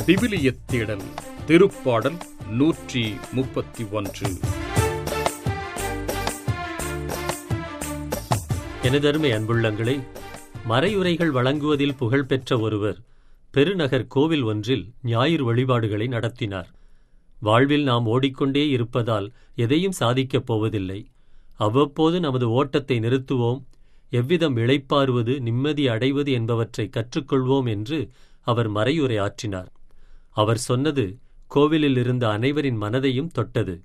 விவிலியத் தேடல் திருப்பாடல் நூற்றி முப்பத்தி ஒன்று எனதருமை அன்புள்ளங்களே மறையுரைகள் வழங்குவதில் புகழ்பெற்ற ஒருவர் பெருநகர் கோவில் ஒன்றில் ஞாயிறு வழிபாடுகளை நடத்தினார் வாழ்வில் நாம் ஓடிக்கொண்டே இருப்பதால் எதையும் சாதிக்கப் போவதில்லை அவ்வப்போது நமது ஓட்டத்தை நிறுத்துவோம் எவ்விதம் இளைப்பாறுவது நிம்மதி அடைவது என்பவற்றை கற்றுக்கொள்வோம் என்று அவர் மறையுரை ஆற்றினார் அவர் சொன்னது கோவிலில் இருந்த அனைவரின் மனதையும் தொட்டது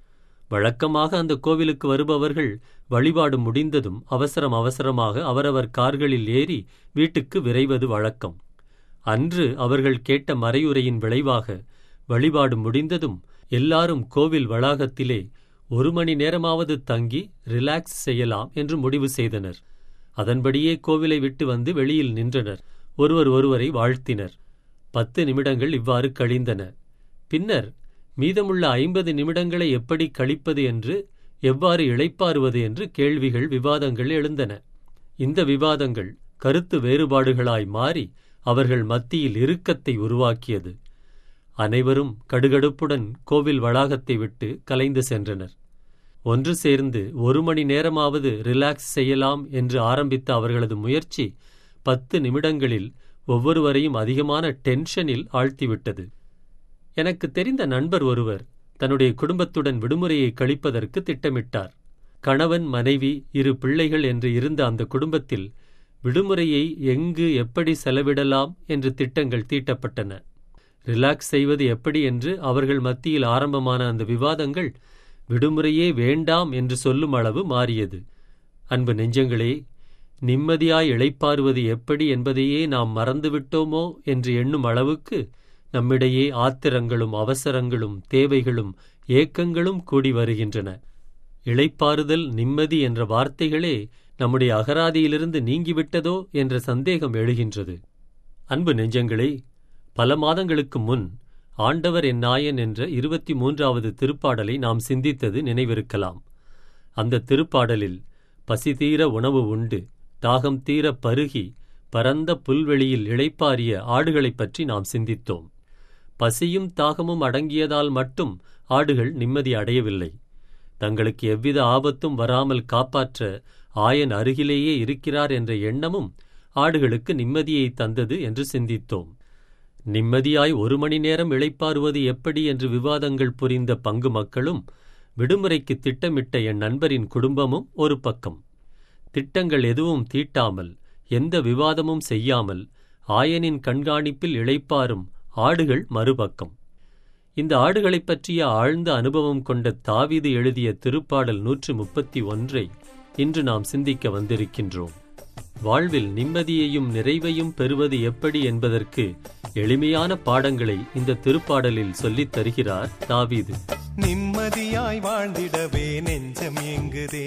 வழக்கமாக அந்த கோவிலுக்கு வருபவர்கள் வழிபாடு முடிந்ததும் அவசரம் அவசரமாக அவரவர் கார்களில் ஏறி வீட்டுக்கு விரைவது வழக்கம் அன்று அவர்கள் கேட்ட மறையுரையின் விளைவாக வழிபாடு முடிந்ததும் எல்லாரும் கோவில் வளாகத்திலே ஒரு மணி நேரமாவது தங்கி ரிலாக்ஸ் செய்யலாம் என்று முடிவு செய்தனர் அதன்படியே கோவிலை விட்டு வந்து வெளியில் நின்றனர் ஒருவர் ஒருவரை வாழ்த்தினர் பத்து நிமிடங்கள் இவ்வாறு கழிந்தன பின்னர் மீதமுள்ள ஐம்பது நிமிடங்களை எப்படி கழிப்பது என்று எவ்வாறு இளைப்பாறுவது என்று கேள்விகள் விவாதங்கள் எழுந்தன இந்த விவாதங்கள் கருத்து வேறுபாடுகளாய் மாறி அவர்கள் மத்தியில் இறுக்கத்தை உருவாக்கியது அனைவரும் கடுகடுப்புடன் கோவில் வளாகத்தை விட்டு கலைந்து சென்றனர் ஒன்று சேர்ந்து ஒரு மணி நேரமாவது ரிலாக்ஸ் செய்யலாம் என்று ஆரம்பித்த அவர்களது முயற்சி பத்து நிமிடங்களில் ஒவ்வொருவரையும் அதிகமான டென்ஷனில் ஆழ்த்திவிட்டது எனக்கு தெரிந்த நண்பர் ஒருவர் தன்னுடைய குடும்பத்துடன் விடுமுறையை கழிப்பதற்கு திட்டமிட்டார் கணவன் மனைவி இரு பிள்ளைகள் என்று இருந்த அந்த குடும்பத்தில் விடுமுறையை எங்கு எப்படி செலவிடலாம் என்று திட்டங்கள் தீட்டப்பட்டன ரிலாக்ஸ் செய்வது எப்படி என்று அவர்கள் மத்தியில் ஆரம்பமான அந்த விவாதங்கள் விடுமுறையே வேண்டாம் என்று சொல்லும் அளவு மாறியது அன்பு நெஞ்சங்களே நிம்மதியாய் இளைப்பாறுவது எப்படி என்பதையே நாம் மறந்துவிட்டோமோ என்று எண்ணும் அளவுக்கு நம்மிடையே ஆத்திரங்களும் அவசரங்களும் தேவைகளும் ஏக்கங்களும் கூடி வருகின்றன இளைப்பாறுதல் நிம்மதி என்ற வார்த்தைகளே நம்முடைய அகராதியிலிருந்து நீங்கிவிட்டதோ என்ற சந்தேகம் எழுகின்றது அன்பு நெஞ்சங்களே பல மாதங்களுக்கு முன் ஆண்டவர் என் நாயன் என்ற இருபத்தி மூன்றாவது திருப்பாடலை நாம் சிந்தித்தது நினைவிருக்கலாம் அந்த திருப்பாடலில் பசி தீர உணவு உண்டு தாகம் தீர பருகி பரந்த புல்வெளியில் இளைப்பாரிய ஆடுகளைப் பற்றி நாம் சிந்தித்தோம் பசியும் தாகமும் அடங்கியதால் மட்டும் ஆடுகள் நிம்மதி அடையவில்லை தங்களுக்கு எவ்வித ஆபத்தும் வராமல் காப்பாற்ற ஆயன் அருகிலேயே இருக்கிறார் என்ற எண்ணமும் ஆடுகளுக்கு நிம்மதியை தந்தது என்று சிந்தித்தோம் நிம்மதியாய் ஒரு மணி நேரம் இளைப்பாறுவது எப்படி என்று விவாதங்கள் புரிந்த பங்கு மக்களும் விடுமுறைக்கு திட்டமிட்ட என் நண்பரின் குடும்பமும் ஒரு பக்கம் திட்டங்கள் எதுவும் தீட்டாமல் எந்த விவாதமும் செய்யாமல் ஆயனின் கண்காணிப்பில் இளைப்பாறும் ஆடுகள் மறுபக்கம் இந்த ஆடுகளைப் பற்றிய ஆழ்ந்த அனுபவம் கொண்ட தாவீது எழுதிய திருப்பாடல் நூற்று முப்பத்தி ஒன்றை இன்று நாம் சிந்திக்க வந்திருக்கின்றோம் வாழ்வில் நிம்மதியையும் நிறைவையும் பெறுவது எப்படி என்பதற்கு எளிமையான பாடங்களை இந்த திருப்பாடலில் சொல்லித் தருகிறார் தாவீது நிம்மதியாய் வாழ்ந்திடவே நெஞ்சம் எங்குதே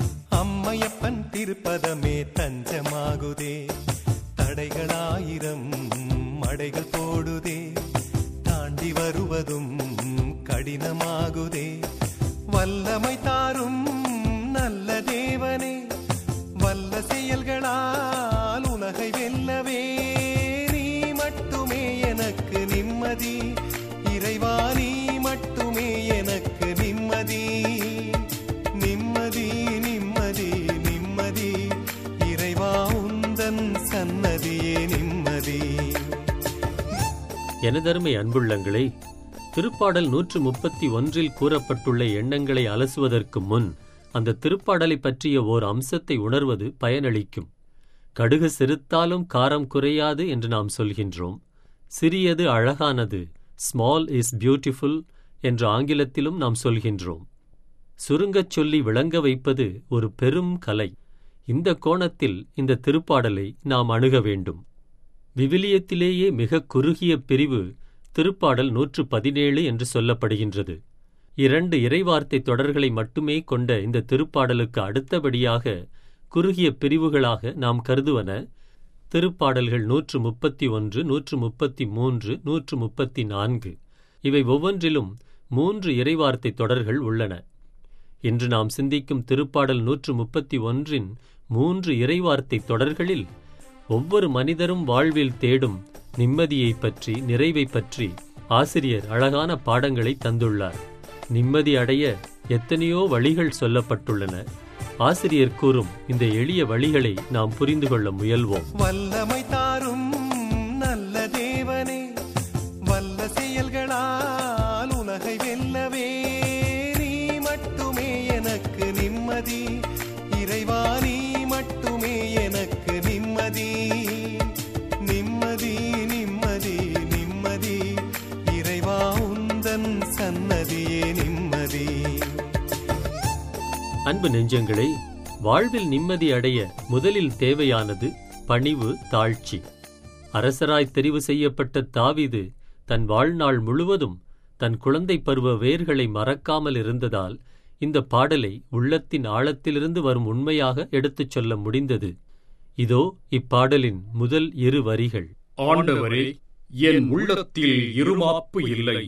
அம்மையப்பன் திருப்பதமே தஞ்சமாகுதே தடைகளாயிரம் மடைகள் போடுதே தாண்டி வருவதும் கடினமாகுதே வல்லமை தாரும் நல்ல தேவனே வல்ல செயல்களால் உலகை வெல்லவே நீ மட்டுமே எனக்கு நிம்மதி இறைவா நீ மட்டுமே எனக்கு நிம்மதி நிம்மதி நிம்மதி நிம்மதி இறைவா உந்தன் சன்னதியே நிம்மதி எனதருமை அன்புள்ளங்களே திருப்பாடல் நூற்று முப்பத்தி ஒன்றில் கூறப்பட்டுள்ள எண்ணங்களை அலசுவதற்கு முன் அந்த திருப்பாடலை பற்றிய ஓர் அம்சத்தை உணர்வது பயனளிக்கும் கடுகு சிறுத்தாலும் காரம் குறையாது என்று நாம் சொல்கின்றோம் சிறியது அழகானது ஸ்மால் இஸ் பியூட்டிஃபுல் என்ற ஆங்கிலத்திலும் நாம் சொல்கின்றோம் சுருங்கச் சொல்லி விளங்க வைப்பது ஒரு பெரும் கலை இந்த கோணத்தில் இந்த திருப்பாடலை நாம் அணுக வேண்டும் விவிலியத்திலேயே மிக குறுகிய பிரிவு திருப்பாடல் நூற்று பதினேழு என்று சொல்லப்படுகின்றது இரண்டு இறைவார்த்தை தொடர்களை மட்டுமே கொண்ட இந்த திருப்பாடலுக்கு அடுத்தபடியாக குறுகிய பிரிவுகளாக நாம் கருதுவன திருப்பாடல்கள் நூற்று முப்பத்தி ஒன்று நூற்று முப்பத்தி மூன்று நூற்று முப்பத்தி நான்கு இவை ஒவ்வொன்றிலும் மூன்று இறைவார்த்தை தொடர்கள் உள்ளன இன்று நாம் சிந்திக்கும் திருப்பாடல் நூற்று முப்பத்தி ஒன்றின் மூன்று இறைவார்த்தை தொடர்களில் ஒவ்வொரு மனிதரும் வாழ்வில் தேடும் நிம்மதியைப் பற்றி நிறைவைப் பற்றி ஆசிரியர் அழகான பாடங்களை தந்துள்ளார் நிம்மதி அடைய எத்தனையோ வழிகள் சொல்லப்பட்டுள்ளன ஆசிரியர் கூறும் இந்த எளிய வழிகளை நாம் புரிந்து கொள்ள முயல்வோம் வல்லமை தாரும் நல்ல தேவனே வல்ல செயல்களால் உலகை வெல்லவே நீ மட்டுமே எனக்கு நிம்மதி இறைவா நீ மட்டுமே எனக்கு நிம்மதி நிம்மதி நிம்மதி நிம்மதி இறைவா உந்தன் சன்னதியே நிம்மதி அன்பு நெஞ்சங்களே வாழ்வில் நிம்மதி அடைய முதலில் தேவையானது பணிவு தாழ்ச்சி அரசராய் தெரிவு செய்யப்பட்ட தாவீது தன் வாழ்நாள் முழுவதும் தன் குழந்தை பருவ வேர்களை மறக்காமல் இருந்ததால் இந்த பாடலை உள்ளத்தின் ஆழத்திலிருந்து வரும் உண்மையாக எடுத்துச் சொல்ல முடிந்தது இதோ இப்பாடலின் முதல் இரு வரிகள் ஆண்டவரே என் உள்ளத்தில் இருமாப்பு இல்லை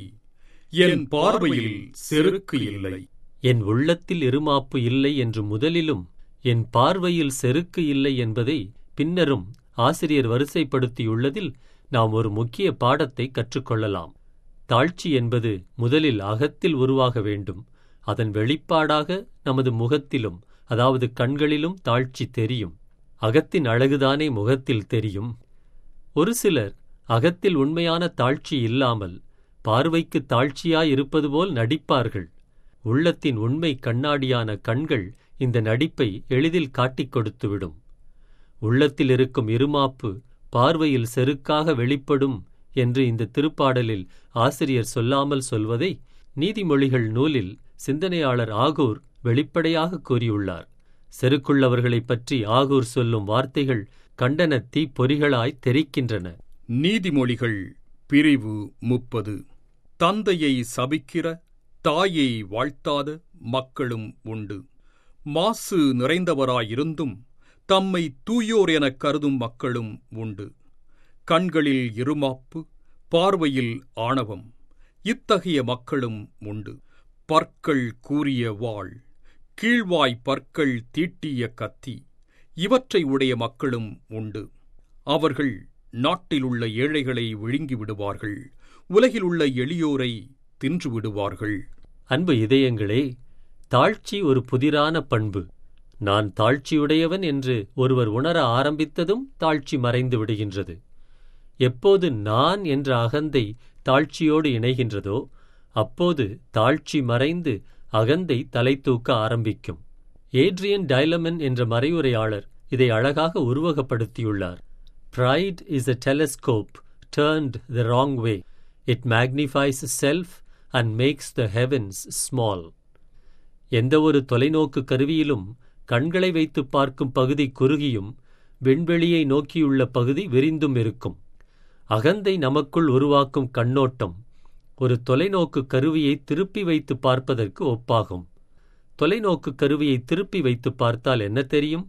என் பார்வையில் செருக்கு இல்லை என் உள்ளத்தில் இருமாப்பு இல்லை என்று முதலிலும் என் பார்வையில் செருக்கு இல்லை என்பதை பின்னரும் ஆசிரியர் வரிசைப்படுத்தியுள்ளதில் நாம் ஒரு முக்கிய பாடத்தை கற்றுக்கொள்ளலாம் தாழ்ச்சி என்பது முதலில் அகத்தில் உருவாக வேண்டும் அதன் வெளிப்பாடாக நமது முகத்திலும் அதாவது கண்களிலும் தாழ்ச்சி தெரியும் அகத்தின் அழகுதானே முகத்தில் தெரியும் ஒரு சிலர் அகத்தில் உண்மையான தாழ்ச்சி இல்லாமல் பார்வைக்கு தாழ்ச்சியாயிருப்பது போல் நடிப்பார்கள் உள்ளத்தின் உண்மை கண்ணாடியான கண்கள் இந்த நடிப்பை எளிதில் காட்டிக் கொடுத்துவிடும் உள்ளத்தில் இருக்கும் இருமாப்பு பார்வையில் செருக்காக வெளிப்படும் என்று இந்த திருப்பாடலில் ஆசிரியர் சொல்லாமல் சொல்வதை நீதிமொழிகள் நூலில் சிந்தனையாளர் ஆகூர் வெளிப்படையாக கூறியுள்ளார் செருக்குள்ளவர்களைப் பற்றி ஆகூர் சொல்லும் வார்த்தைகள் கண்டனத்தீ பொறிகளாய் தெரிக்கின்றன நீதிமொழிகள் பிரிவு முப்பது தந்தையை சபிக்கிற தாயை வாழ்த்தாத மக்களும் உண்டு மாசு நிறைந்தவராயிருந்தும் தம்மை தூயோர் எனக் கருதும் மக்களும் உண்டு கண்களில் இருமாப்பு பார்வையில் ஆணவம் இத்தகைய மக்களும் உண்டு பற்கள் கூறிய வாள் கீழ்வாய் பற்கள் தீட்டிய கத்தி இவற்றை உடைய மக்களும் உண்டு அவர்கள் நாட்டிலுள்ள ஏழைகளை விழுங்கி விடுவார்கள் உலகிலுள்ள எளியோரை தின்று விடுவார்கள் அன்பு இதயங்களே தாழ்ச்சி ஒரு புதிரான பண்பு நான் தாழ்ச்சியுடையவன் என்று ஒருவர் உணர ஆரம்பித்ததும் தாழ்ச்சி மறைந்து விடுகின்றது எப்போது நான் என்ற அகந்தை தாழ்ச்சியோடு இணைகின்றதோ அப்போது தாழ்ச்சி மறைந்து அகந்தை தலை தூக்க ஆரம்பிக்கும் ஏட்ரியன் டைலமன் என்ற மறையுரையாளர் இதை அழகாக உருவகப்படுத்தியுள்ளார் Pride is a telescope turned the wrong way. It magnifies self and makes the heavens small. எந்த ஒரு தொலைநோக்கு கருவியிலும் கண்களை வைத்து பார்க்கும் பகுதி குறுகியும் விண்வெளியை நோக்கியுள்ள பகுதி விரிந்தும் இருக்கும் அகந்தை நமக்குள் உருவாக்கும் கண்ணோட்டம் ஒரு தொலைநோக்கு கருவியை திருப்பி வைத்து பார்ப்பதற்கு ஒப்பாகும் தொலைநோக்கு கருவியை திருப்பி வைத்து பார்த்தால் என்ன தெரியும்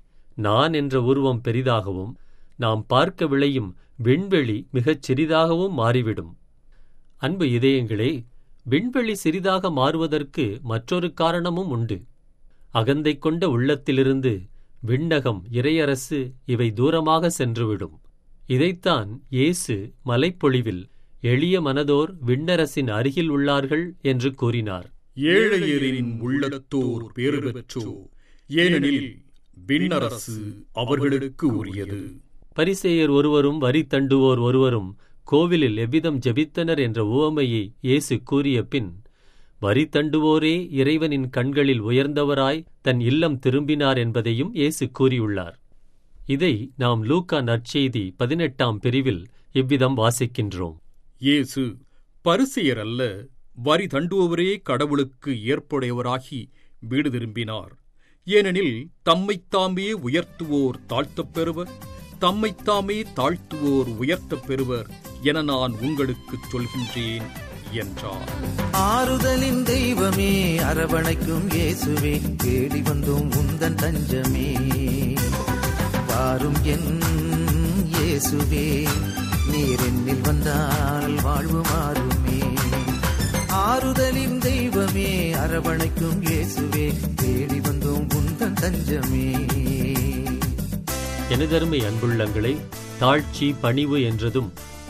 நான் என்ற உருவம் பெரிதாகவும் நாம் பார்க்க விளையும் விண்வெளி மிகச் சிறிதாகவும் மாறிவிடும் அன்பு இதயங்களே விண்வெளி சிறிதாக மாறுவதற்கு மற்றொரு காரணமும் உண்டு அகந்தை கொண்ட உள்ளத்திலிருந்து விண்ணகம் இறையரசு இவை தூரமாக சென்றுவிடும் இதைத்தான் இயேசு மலைப்பொழிவில் எளிய மனதோர் விண்ணரசின் அருகில் உள்ளார்கள் என்று கூறினார் ஏழையரின் உள்ளத்தோர் பேறு பெற்றோர் ஏனெனில் விண்ணரசு அவர்களுக்கு உரியது பரிசேயர் ஒருவரும் வரி தண்டுவோர் ஒருவரும் கோவிலில் எவ்விதம் ஜெபித்தனர் என்ற உவமையை இயேசு கூறிய பின் வரி தண்டுவோரே இறைவனின் கண்களில் உயர்ந்தவராய் தன் இல்லம் திரும்பினார் என்பதையும் இயேசு கூறியுள்ளார் இதை நாம் லூக்கா நற்செய்தி பதினெட்டாம் பிரிவில் இவ்விதம் வாசிக்கின்றோம் இயேசு பரிசெயர் அல்ல வரி தண்டுபவரே கடவுளுக்கு ஏற்புடையவராகி வீடு திரும்பினார் ஏனெனில் தம்மைத்தாமே உயர்த்துவோர் தாழ்த்தப் பெறுவர் தம்மைத்தாமே தாழ்த்துவோர் உயர்த்தப் பெறுவர் என நான் உங்களுக்குச் சொல்கின்றேன் என்றார் ஆறுதலின் தெய்வமே அரவணைக்கும் இயேசுவே தேடி வந்தோம் உந்தன் தஞ்சமே வாரும் என் இயேசுவே நீர் என்னில் வந்தால் வாழ்வு மாறுமே ஆறுதலின் தெய்வமே அரவணைக்கும் இயேசுவே தேடி வந்தோம் உந்தன் தஞ்சமே எனதருமை அன்புள்ளங்களை தாழ்ச்சி பணிவு என்றதும்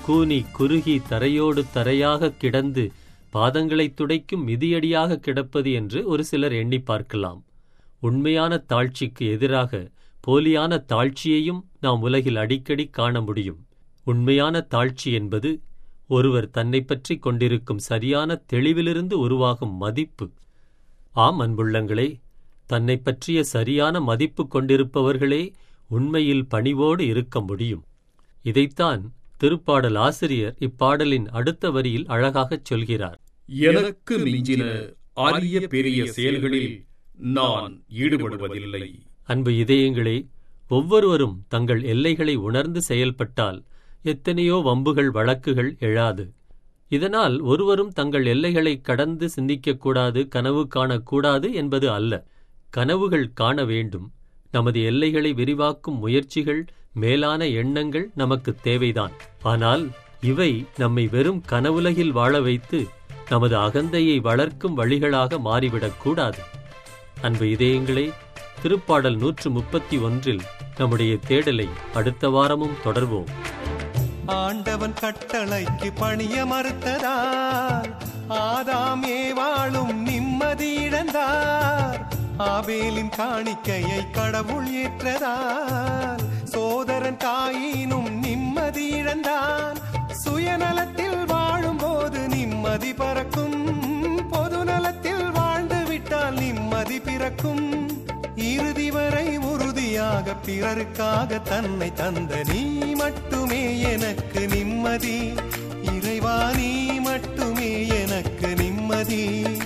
கூனி குறுகி தரையோடு தரையாக கிடந்து பாதங்களைத் துடைக்கும் மிதியடியாக கிடப்பது என்று ஒரு சிலர் எண்ணி பார்க்கலாம் உண்மையான தாழ்ச்சிக்கு எதிராக போலியான தாழ்ச்சியையும் நாம் உலகில் அடிக்கடி காண முடியும் உண்மையான தாழ்ச்சி என்பது ஒருவர் தன்னை பற்றி கொண்டிருக்கும் சரியான தெளிவிலிருந்து உருவாகும் மதிப்பு ஆம் அன்புள்ளங்களே தன்னை பற்றிய சரியான மதிப்பு கொண்டிருப்பவர்களே உண்மையில் பணிவோடு இருக்க முடியும் இதைத்தான் திருப்பாடல் ஆசிரியர் இப்பாடலின் அடுத்த வரியில் அழகாகச் சொல்கிறார் எனக்கு மிஞ்சின அரிய பெரிய செயல்களில் நான் ஈடுபடுவதில்லை அன்பு இதயங்களே ஒவ்வொருவரும் தங்கள் எல்லைகளை உணர்ந்து செயல்பட்டால் எத்தனையோ வம்புகள் வழக்குகள் எழாது இதனால் ஒருவரும் தங்கள் எல்லைகளை கடந்து சிந்திக்கக்கூடாது கனவு காணக்கூடாது என்பது அல்ல கனவுகள் காண வேண்டும் நமது எல்லைகளை விரிவாக்கும் முயற்சிகள் மேலான எண்ணங்கள் நமக்கு தேவைதான் ஆனால் இவை நம்மை வெறும் கனவுலகில் வாழ வைத்து நமது அகந்தையை வளர்க்கும் வழிகளாக மாறிவிடக்கூடாது அன்பு இதயங்களே திருப்பாடல் நூற்று முப்பத்தி ஒன்றில் நம்முடைய தேடலை அடுத்த வாரமும் தொடர்வோம் ஆண்டவன் கட்டளைக்கு பணிய மறுத்ததால் ஆதாம் ஏவாளும் நிம்மதி இழந்தார் ஆபேலின் காணிக்கையை கடவுள் ஏற்றதால் சோதரன் காயினும் நிம்மதி இழந்தான் சுயநலத்தில் வாழும்போது நிம்மதி பறக்கும் பொது நலத்தில் வாழ்ந்து விட்டால் நிம்மதி பிறக்கும் இறுதி வரை உறுதியாக பிறருக்காக தன்னை தந்த நீ மட்டுமே எனக்கு நிம்மதி இறைவா நீ மட்டுமே எனக்கு நிம்மதி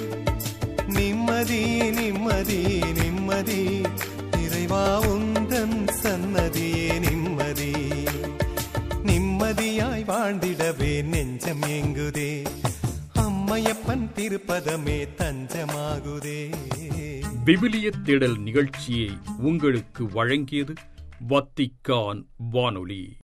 நிம்மதி நிம்மதி நிம்மதி இறைவா உந்தன் சன்னதியே நிம்மதி நிம்மதியாய் வாழ்ந்திடவே நெஞ்சம் எங்குதே அம்மையப்பன் திருப்பதமே தஞ்சமாகுதே விவிலிய தேடல் நிகழ்ச்சியை உங்களுக்கு வழங்கியது வத்திக்கான் வானொலி